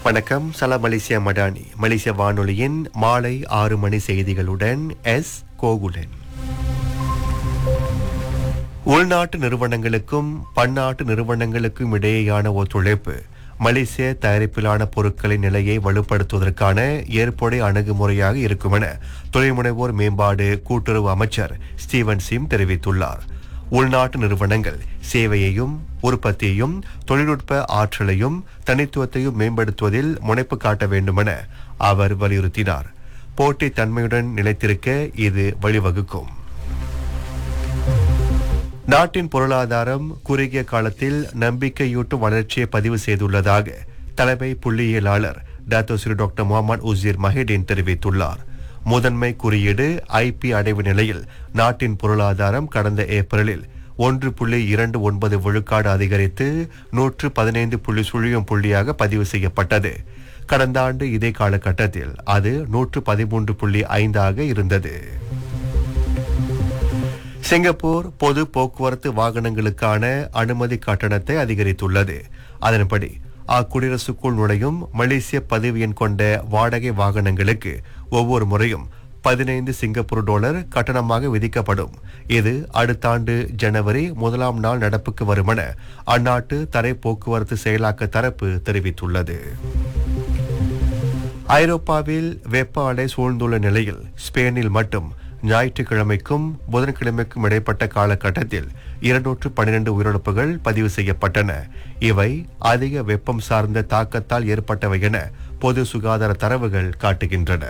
வணக்கம் சலாம் மலேசியா மடானி மலேசிய வானொலியின் மாலை ஆறு மணி செய்திகளுடன் எஸ் கோகுலன் உள்நாட்டு நிறுவனங்களுக்கும் பன்னாட்டு நிறுவனங்களுக்கும் இடையேயான ஒத்துழைப்பு மலேசிய தயாரிப்பிலான பொருட்களின் நிலையை வலுப்படுத்துவதற்கான ஏற்புடைய அணுகுமுறையாக இருக்கும் என தொழில்முனைவோர் மேம்பாடு கூட்டுறவு அமைச்சர் ஸ்டீவன் சிம் தெரிவித்துள்ளார் உள்நாட்டு நிறுவனங்கள் சேவையையும் உற்பத்தியையும் தொழில்நுட்ப ஆற்றலையும் தனித்துவத்தையும் மேம்படுத்துவதில் முனைப்பு காட்ட வேண்டுமென அவர் வலியுறுத்தினார் போட்டித் தன்மையுடன் நிலைத்திருக்க இது வழிவகுக்கும் நாட்டின் பொருளாதாரம் குறுகிய காலத்தில் நம்பிக்கையூட்டும் வளர்ச்சியை பதிவு செய்துள்ளதாக தலைமை புள்ளியியலாளர் doctor Sri doctor Mohamed Uzir Mahidin தெரிவித்துள்ளார் முதன்மை குறியீடு ஐபி அடைவு நிலையில் நாட்டின் பொருளாதாரம் கடந்த ஏப்ரலில் ஒன்று புள்ளி இரண்டு ஒன்பது விழுக்காடு அதிகரித்து நூற்று பதினைந்து புள்ளி சுழியம் புள்ளியாக பதிவு செய்யப்பட்டது கடந்த ஆண்டு இதே காலகட்டத்தில் அது நூற்று பதிமூன்று புள்ளி ஐந்தாக இருந்தது சிங்கப்பூர் பொது போக்குவரத்து வாகனங்களுக்கான அனுமதி கட்டணத்தை அதிகரித்துள்ளது அதன்படி அக்குடியரசுக்குள் நுழையும் மலேசிய பதிவு எண் கொண்ட வாடகை வாகனங்களுக்கு ஒவ்வொரு முறையும் பதினைந்து சிங்கப்பூர் டாலர் கட்டணமாக விதிக்கப்படும் இது அடுத்த ஆண்டு ஜனவரி முதலாம் நாள் நடப்புக்கு வருமென அந்நாட்டு தரை போக்குவரத்து செயலாக்க தரப்பு தெரிவித்துள்ளது ஐரோப்பாவில் வெப்ப அலை சூழ்ந்துள்ள நிலையில் ஸ்பெயினில் மட்டும் ஞாயிற்றுக்கிழமைக்கும் புதன்கிழமைக்கும் இடைப்பட்ட காலகட்டத்தில் இருநூற்று பன்னிரண்டு உயிரிழப்புகள் பதிவு செய்யப்பட்டன இவை அதிக வெப்பம் சார்ந்த தாக்கத்தால் ஏற்பட்டவை என பொது சுகாதார தரவுகள் காட்டுகின்றன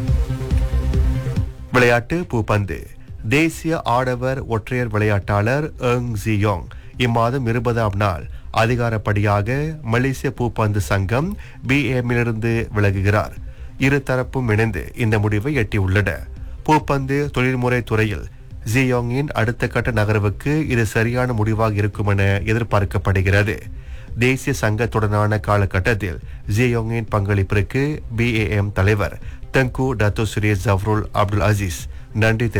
விளையாட்டு பூப்பந்து தேசிய ஆடவர் ஒற்றையர் விளையாட்டாளர் எங் ஜியோங் இம்மாதம் இருபதாம் நாள் அதிகாரப்படியாக மலேசிய பூப்பந்து சங்கம் பிஎம்மிலிருந்து விலகுகிறார் இரு தரப்பும் இணைந்து இந்த முடிவை எட்டியுள்ளன பூப்பந்து தொழில்முறை துறையில் ஜியோங்கின் அடுத்த கட்ட நகர்வுக்கு இது சரியான முடிவாக இருக்கும் என எதிர்பார்க்கப்படுகிறது தேசிய சங்கத்துடனான காலகட்டத்தில் ஜியோங்கின் பங்களிப்பிற்கு பிஏஎம் தலைவர் Tengku Dato Sri Zafrul Abdul Aziz நன்றி